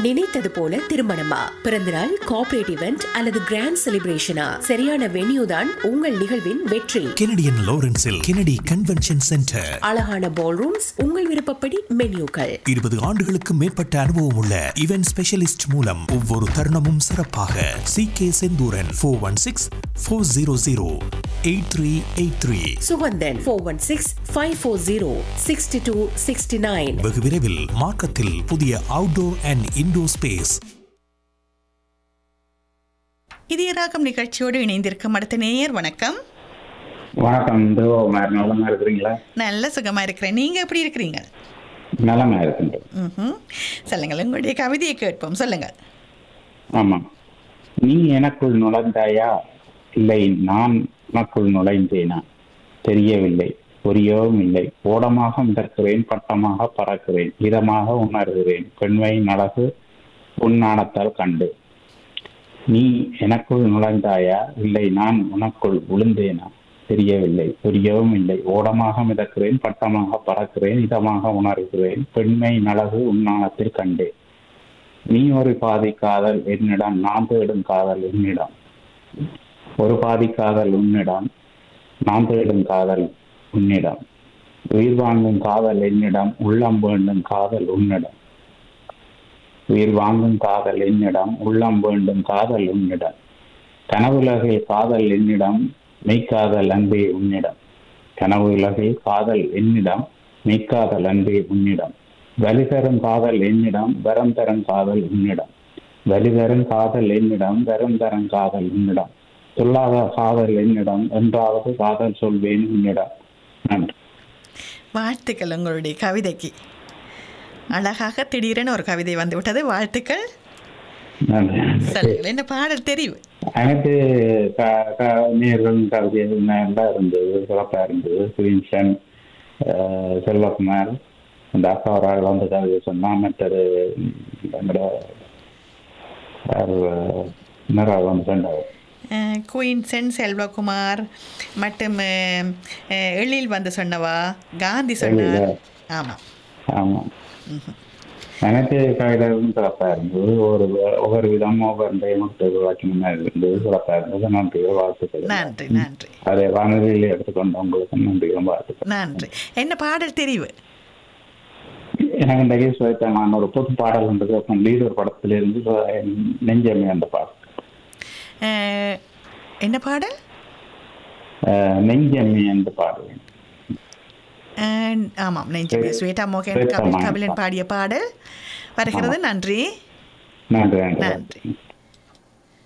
நினைத்தது போல திருமணமா பிறந்தநாள் கார்ப்பரேட் இவெண்ட் அல்லது கிராண்ட் செலிப்ரேஷனா சரியான வென்யூ தான் உங்கள் நிகழ்வின் வெற்றி கெனடியன் லாரன்ஸில் கெனடி கன்வென்ஷன் சென்டர் அழகான பால் ரூம்ஸ் உங்கள் விருப்பப்படி மென்யூக்கள் இருபது ஆண்டுகளுக்கு மேற்பட்ட அனுபவம் உள்ள இவென்ட் ஸ்பெஷலிஸ்ட் மூலம் ஒவ்வொரு தருணமும் சிறப்பாக C K Senthuran four one six four zero zero eight three eight three Suganthan four one six five four zero sixty two sixty nine வெகு விரைவில் மார்க்கத்தில் புதிய அவுட்டோர் அண்ட் இன்டோர் ஸ்பேஸ் இதய ராகம் நிகழ்ச்சியோடு இணைந்திருக்கும் அடுத்த நேயர் வணக்கம் வணக்கம் தேவகுமார் நலமா இருக்கிறீங்களா நல்ல சுகமா இருக்கிறேன் நீங்க எப்படி இருக்கிறீங்க நலமா இருக்கின்றோம் ம்ஹும். சொல்லுங்கள் உங்களுடைய கவிதையை கேட்போம் சொல்லுங்கள் ஆமாம் நீ எனக்குள் நுழைந்தாயா இல்லை நான் உனக்குள் நுழைந்தேனா தெரியவில்லை புரியவும் இல்லை ஓடமாக மிதக்கிறேன் பட்டமாக பறக்கிறேன் இதமாக உணர்கிறேன் பெண்மையின் அழகு உன்னானத்தால் கண்டு நீ எனக்குள் நுழைந்தாயா இல்லை நான் உனக்குள் விழுந்தேனா தெரியவில்லை புரியவும் இல்லை ஓடமாக மிதக்கிறேன் பட்டமாக பறக்கிறேன் இதமாக உணர்கிறேன் பெண்மையின் அழகு உன்னானத்தில் கண்டேன் நீ ஒரு பாதி காதல் என்னிடம் நான் தேடும் காதல் உன்னிடம் ஒரு பாதி காதல் உன்னிடம் நான் தேடும் காதல் உன்னிடம் உயிர் வாங்கும் காதல் என்னிடம் உள்ளம் வேண்டும் காதல் உன்னிடம் உயிர் வாங்கும் காதல் என்னிடம் உள்ளம் வேண்டும் காதல் உன்னிடம் கனவுலகில் காதல் என்னிடம் மெய்க்காதல் அன்பே உன்னிடம் கனவுலகில் காதல் என்னிடம் மெய்க்காதல் அன்பே உன்னிடம் வலி தரும் காதல் என்னிடம் வரம் தரும் காதல் உன்னிடம் வலி தரும் காதல் என்னிடம் வரம் தரும் காதல் உன்னிடம் சொல்லாத காதல் என்னிடம் என்றாவது காதல் சொல்வேன் உன்னிடம் நன்றி வாழ்த்துக்கள் உங்களுடைய கவிதைக்கு அழகாக திடீரென ஒரு கவிதை வந்து விட்டது வாழ்த்துக்கள் நன்றி சொல்லுங்கள் என்ன பாடல் தெரிவு எனக்கு க- க- நேர்களும் கவிதை நல்லா இருந்தது சிறப்பாக இருந்தது கிரீன்சன் செல்வகுமார் அந்த அக்கா ஒரு ஆள் வந்து கவிதை சொன்னா மற்றது எங்களோட இன்னொரு ஆள் வந்து சொன்னார் அஹ், குயின்சன் செல்வகுமார் மற்றும் அஹ், அஹ், எழில் வந்து சொன்னவா காந்தி சொன்னார் எழிலா? ஆமாம் ஆமாம் எனக்கு கவிதைகளும் சிறப்பாக இருந்தது ஒரு ஒவ்வொரு விதமும் ஒவ்வொரு முட்டு வாக்கியமாக இருந்தது சிறப்பாக இருந்தது நன்றிகள் வாழ்த்துக்கள் நன்றி நன்றி அதை வானொலியில் எடுத்துக்கொண்ட உங்களுக்கு நன்றிகளும் வாழ்த்துக்கள் நன்றி என்ன பாடல் தெரிவு எனக்கு இன்றைக்கு சுயத்தமான ஒரு புது பாடல் இருந்தது அப்புறம் லீடர் படத்திலிருந்து நெஞ்சமே அந்த பாடல் அஹ், என்ன பாடல் அஹ், நெஞ்சமே அந்த பாடல் அஹ், ஆமாம் நெஞ்சமே சரி. ஸ்வேதா மோகன் ஸ்வேதா கபில் மோகன். கபிலன் பாடிய பாடல் வருகிறது நன்றி நன்றி நன்றி நன்றி